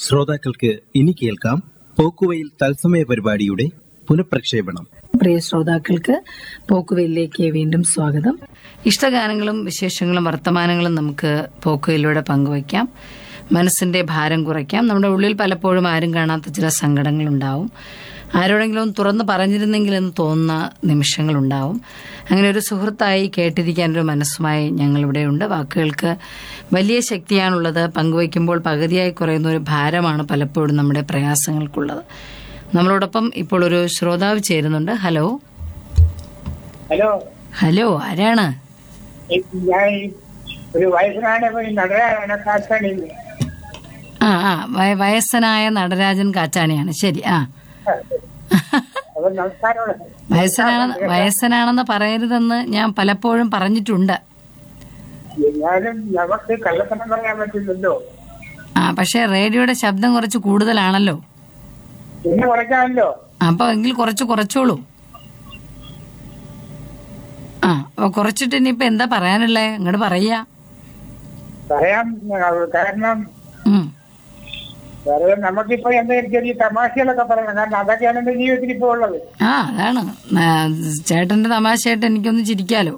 ശ്രോതാക്കൾക്ക് ഇനി കേൾക്കാം പോക്കുവയിൽ തത്സമയ പരിപാടിയുടെ പുനഃപ്രക്ഷേപണം പ്രിയ ശ്രോതാക്കൾക്ക് പോക്കുവെല്ലിലേക്ക് വീണ്ടും സ്വാഗതം ഇഷ്ടഗാനങ്ങളും വിശേഷങ്ങളും വർത്തമാനങ്ങളും നമുക്ക് പോക്കുവയിലൂടെ പങ്കുവയ്ക്കാം മനസ്സിന്റെ ഭാരം കുറയ്ക്കാം നമ്മുടെ ഉള്ളിൽ പലപ്പോഴും ആരും കാണാത്ത ചില സങ്കടങ്ങളുണ്ടാവും ആരോടെങ്കിലും തുറന്ന് പറഞ്ഞിരുന്നെങ്കിൽ എന്ന് തോന്നുന്ന നിമിഷങ്ങളുണ്ടാവും അങ്ങനെ ഒരു സുഹൃത്തായി കേട്ടിരിക്കാനൊരു മനസ്സുമായി ഞങ്ങളിവിടെയുണ്ട് വാക്കുകൾക്ക് വലിയ ശക്തിയാണുള്ളത് പങ്കുവയ്ക്കുമ്പോൾ പകുതിയായി കുറയുന്ന ഒരു ഭാരമാണ് പലപ്പോഴും നമ്മുടെ പ്രയാസങ്ങൾക്കുള്ളത് നമ്മളോടൊപ്പം ഇപ്പോൾ ഒരു ശ്രോതാവ് ചേരുന്നുണ്ട് ഹലോ ഹലോ ഹലോ ആരാണ് ഞാൻ ഒരു വയസ്സനാണ് നടരാണ് കാത്താണിന്ന് ആ ആ വയ- വയസ്സനായ നടരാജൻ കാച്ചാണിയാണ് ശരി ആ അപ്പൊ നമസ്കാരം വയസ്സനാണെന്ന് വയസ്സനാണെന്ന് പറയരുതെന്ന് ഞാൻ പലപ്പോഴും പറഞ്ഞിട്ടുണ്ട് ഞാനും നമുക്ക് കള്ളത്തനം പറയാൻ പറ്റില്ലല്ലോ ആ പക്ഷെ റേഡിയോയുടെ ശബ്ദം കുറച്ച് കൂടുതലാണല്ലോ ഇന്ന് കുറയ്ക്കാമല്ലോ അപ്പൊ എങ്കിൽ കുറച്ച് കുറച്ചോളൂ ആ അപ്പൊ കുറച്ചിട്ട് ഇനിയിപ്പോ എന്താ പറയാനുള്ളേ അങ്ങോട്ട് പറയാ പറയാം കാരണം ഉം വേറെ നമുക്കിപ്പോ എന്തെങ്കിലും ചെറിയ തമാശകളൊക്കെ പറയണം കാരണം അതൊക്കെയാണ് എന്റെ ജീവിതത്തിൽ ഇപ്പൊ ഉള്ളത് ആ അതാണ് ആ, ചേട്ടന്റെ തമാശയായിട്ട് എനിക്കൊന്ന് ചിരിക്കാലോ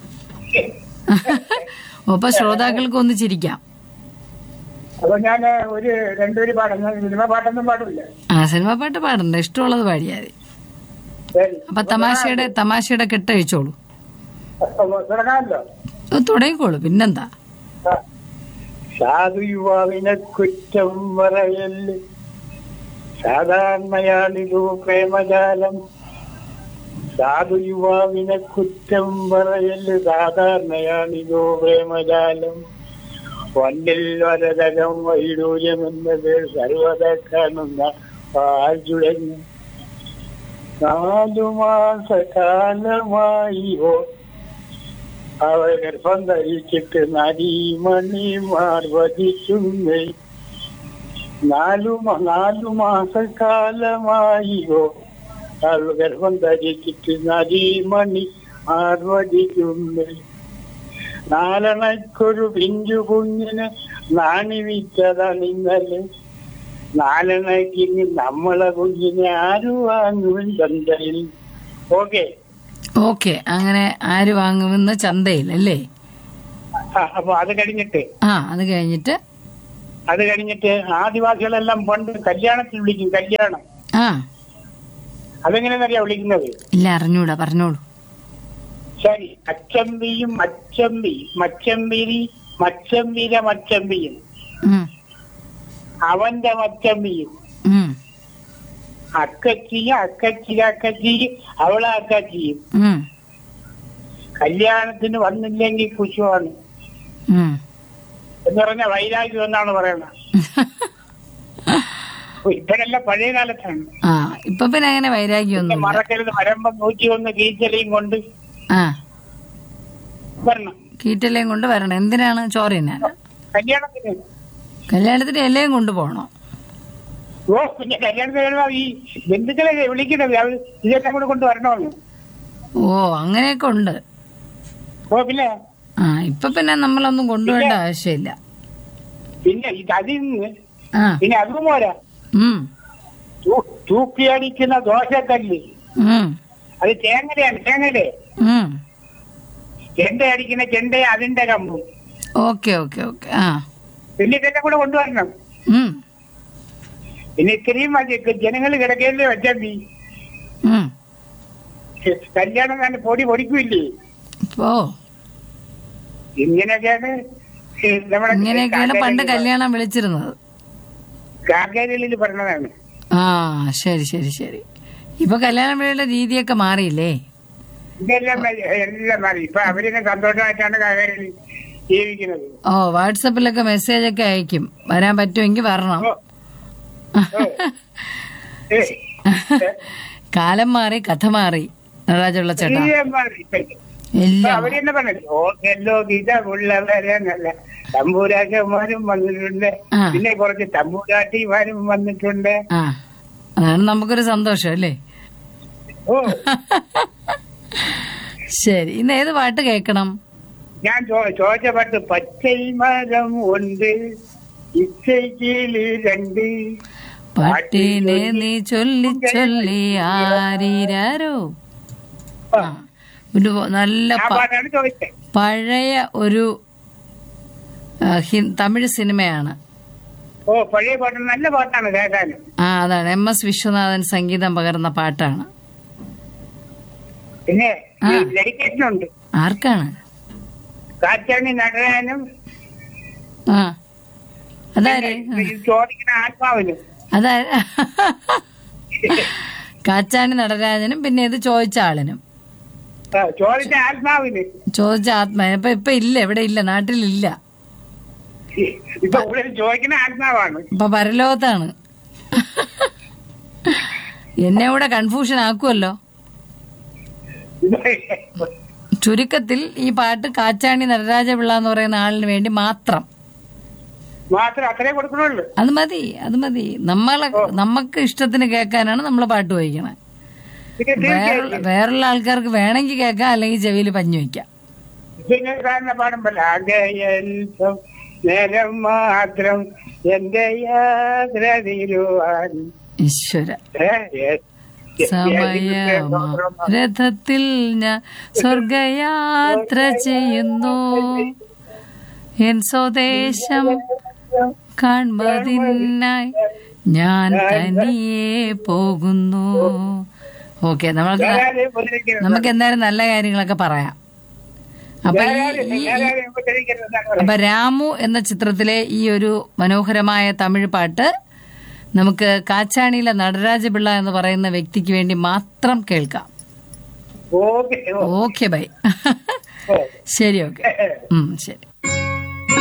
ഒപ്പം ശ്രോതാക്കൾക്ക് ഒന്ന് ചിരിക്കാം അപ്പൊ ഞാൻ ഒരു രണ്ടുപേര് പാടും ഞാൻ സിനിമ പാട്ടൊന്നും പാടില്ല ആ സിനിമ പാട്ട് പാടണ്ട ഇഷ്ടമുള്ളത് പാടിയാൽ മതി ശരി അപ്പൊ തമാശയുടെ തമാശയുടെ കെട്ടഴിച്ചോളൂ അപ്പൊ തുടങ്ങാമല്ലോ അത് തുടങ്ങിക്കോളൂ പിന്നെന്താ സാധു യുവാവിനെ കുറ്റം പറയല് സാധാരണയാളിതു പ്രേമജാലം സാധു യുവാവിനെ കുറ്റം പറയല് സാധാരണയാളിതു പ്രേമജാലം വന്നിൽ വരതകം വൈഡൂര്യമെന്നത് സർവത കാണുന്ന പാൽചുഴഞ്ഞു നാലു മാസ കാലമായിയോ അവൾ ഗർഭം ധരിച്ചിട്ട് നരീമണി മാർവതിക്കുന്നേ നാലു മ- നാലു മാസക്കാലമായിയോ അവൾ ഗർഭം ധരിച്ചിട്ട് നരീമണി മാർവതിക്കുന്നേ നാലണയ്ക്കൊരു പിഞ്ചു കുഞ്ഞിന് നാണി വിറ്റതാണ് ഇന്നലെ നാലണയ്ക്കിന് നമ്മളെ കുഞ്ഞിനെ ആരു വാങ്ങും ചന്തയിൽ ഓക്കെ ഓക്കെ അങ്ങനെ ആര് വാങ്ങുമെന്ന് ചന്തയിൽ അല്ലേ അപ്പൊ അത് കഴിഞ്ഞിട്ട് ആ അത് കഴിഞ്ഞിട്ട് അത് കഴിഞ്ഞിട്ട് ആദിവാസികളെല്ലാം പണ്ട് കല്യാണത്തിൽ വിളിക്കും കല്യാണം ആ അതെങ്ങനെയാണെന്നറിയാ വിളിക്കുന്നത് ഇല്ല അറിഞ്ഞൂടാ പറഞ്ഞോളൂ ശരി അച്ചമ്പിയും അച്ചമ്പി മച്ചമ്പിരി മച്ചമ്പിര മച്ചമ്പിയും ഉം, അവന്റെ മച്ചമ്പിയും ഉം, അക്കച്ചിയ അക്കച്ചിര അക്കച്ചി അവളെ അക്കച്ചിയും ഉം, കല്യാണത്തിന് വന്നില്ലെങ്കിൽ കുശുവാണ് ഉം. എന്ന് പറഞ്ഞ വൈരാഗ്യം എന്നാണ് പറയുന്നത് ഇപ്പോഴല്ല പഴയ കാലത്താണ് ആ ഇപ്പൊ പിന്നെ അങ്ങനെ വൈരാഗ്യമൊന്നുമില്ല മറക്കരുത് മരമ്പം നൂറ്റി ഒന്ന് കീച്ചലയും കൊണ്ട് ആ വരണം കീറ്റലയും കൊണ്ട് വരണം എന്തിനാണ് ചോറ് തിന്നാൻ കല്യാണത്തിന് കല്യാണത്തിന് എല്ലയും കൊണ്ടുപോകണം ഓ പിന്നെ കല്യാണത്തിന് വരുമ്പോ ഈ ബന്ധുക്കളെ വിളിക്കുന്നത് അവർ ഇതെല്ലാം കൂടെ കൊണ്ട് വരണമെന്ന് ഓ അങ്ങനെയൊക്കെ ഉണ്ട് ഓ പിന്നെ ആ ഇപ്പൊ പിന്നെ നമ്മളൊന്നും കൊണ്ടുപോകേണ്ട ആവശ്യമില്ല പിന്നെ ഇത് അതിൽ നിന്ന് ആ പിന്നെ അതും പോരാ ഉം തൂ- തൂക്കിയടിക്കുന്ന ദോശക്കല്ല് ഉം അത് തേങ്ങലയാണ് തേങ്ങല് ഉം ചെണ്ട അടിക്കുന്ന ചെണ്ട അതിന്റെ കമ്പും ഓക്കെ ഓക്കെ ഓക്കെ ആ പിന്നെ ഇതെല്ലാം കൂടെ കൊണ്ടുവരണം ഉം പിന്നെ ഇത്രയും മതി ജനങ്ങൾ കിടക്കല്ലേ വെച്ചി ഉം കല്യാണം തന്നെ പൊടി പൊടിക്കൂല്ലേ ഇപ്പോ ഇങ്ങനെയൊക്കെയാണ് ഈ നമ്മുടെ ഇങ്ങനെയൊക്കെയാണ് പണ്ട് കല്യാണം വിളിച്ചിരുന്നത് കാർഗേലിൽ പറഞ്ഞതാണ് ആ ശരി ശരി ശരി ഇപ്പൊ കല്യാണം വിളിയുടെ രീതിയൊക്കെ മാറിയില്ലേ ഇതെല്ലാം മതി- എല്ലാം മാറി ഇപ്പൊ അവരിനെ സന്തോഷമായിട്ടാണ് കാവേരിയിൽ ജീവിക്കുന്നത് ഓ വാട്സപ്പിലൊക്കെ മെസ്സേജ് ഒക്കെ അയക്കും വരാൻ പറ്റുമെങ്കിൽ വരണം ഓ. ഏ, കാലം മാറി കഥ മാറി നടരാജുള്ള ചേട്ടാ എല്ലാം മാറി ഇപ്പൊ. ഇപ്പൊ എല്ലാം അവര് തന്നെ പറഞ്ഞു ഓർക്കല്ലോ ഗീതമുള്ളവരെന്നല്ല തമ്പൂരാക്കന്മാരും വന്നിട്ടുണ്ട് ആ. പിന്നെ കുറച്ച് തമ്പൂരാട്ടിമാരും വന്നിട്ടുണ്ട് ആ അതാണ് നമുക്കൊരു സന്തോഷം അല്ലേ ഓ ശരി ഇന്ന് ഏത് പാട്ട് കേൾക്കണം ഞാൻ ചോ- ചോദിച്ച പാട്ട് പച്ചൈ മരം ഉണ്ട് ഇച്ചയില് രണ്ട് പാട്ടിനെ നീ ചൊല്ലി ചൊല്ലി ആരിരാരോ ആ ഒരു നല്ല ആ പ- പാട്ടാണ് ചോദിച്ചത് പഴയ ഒരു ആ, ഹി- തമിഴ് സിനിമയാണ് ഓ പഴയ പാട്ട് നല്ല പാട്ടാണ് കേൾക്കാനും ആ അതാണ് എം എസ് വിശ്വനാഥൻ സംഗീതം പകർന്ന പാട്ടാണ് പിന്നെ ആ. ഡെഡിക്കേഷനുണ്ട് ആർക്കാണ് കാറ്റാണി നടനാനും ആ അതാര് ഇത് ചോദിക്കുന്ന ആത്മാവിനും അതാ കാച്ചാണി നടരാജനും പിന്നെ ഇത് ചോദിച്ച ആളിനും ആ, ചോദിച്ച ആത്മാവിന് ചോദിച്ച ആത്മാ ഇപ്പൊ ഇപ്പൊ ഇല്ല ഇവിടെ ഇല്ല നാട്ടിലില്ല ഇപ്പൊ ഇവിടെ ചോദിക്കുന്ന ആത്മാവാണ് ഇപ്പൊ പരലോകത്താണ് എന്നെ കൂടെ കൺഫ്യൂഷൻ ആക്കുമല്ലോ ചുരുക്കത്തിൽ ഈ പാട്ട് കാച്ചാണി നടരാജപിള്ള എന്ന് പറയുന്ന ആളിന് വേണ്ടി മാത്രം മാത്രം അത്രേ കൊടുക്കണുള്ളൂ അത് മതി അത് മതി നമ്മളെ നമുക്ക് ഇഷ്ടത്തിന് കേൾക്കാനാണ് നമ്മൾ പാട്ട് വായിക്കണേ പിന്നെ തീർച്ചയായും വേറെ വേറുള്ള ആൾക്കാർക്ക് വേണമെങ്കിൽ കേൾക്കാം അല്ലെങ്കിൽ ചെവിയിൽ പഞ്ഞു വെക്കാം പിന്നെ കാരണം പാടുമ്പല്ല അകയൽപ്പം നേരം മാത്രം എന്റെ യാത്ര തീരുവാൻ ഈശ്വര ഏ, ഏ, ഏ, സമയമാ രഥത്തിൽ ഞാൻ സ്വർഗയാത്ര ചെയ്യുന്നു എൻ സ്വദേശം കാൺമതിനായി ഞാൻ തനിയെ പോകുന്നു ഓക്കെ നമ്മൾക്ക് ഞാനാരെയും ഉപദ്രവിക്കരുത്. നമുക്ക് എന്തായാലും നല്ല കാര്യങ്ങളൊക്കെ പറയാം അപ്പൊ ഈ ഞാനാരെയും- ഈ- ഞാനാരെയും ഉപദ്രവിക്കരുത് എന്നാണ് പറയുന്നത്. അപ്പൊ രാമു എന്ന ചിത്രത്തിലെ ഈ ഒരു മനോഹരമായ തമിഴ് പാട്ട് നമുക്ക് കാച്ചാണിയിലെ നടരാജ പിള്ള എന്ന് പറയുന്ന വ്യക്തിക്ക് വേണ്ടി മാത്രം കേൾക്കാം okay oh, okay bye oh. ശരി ഓക്കെ ഉം ശരി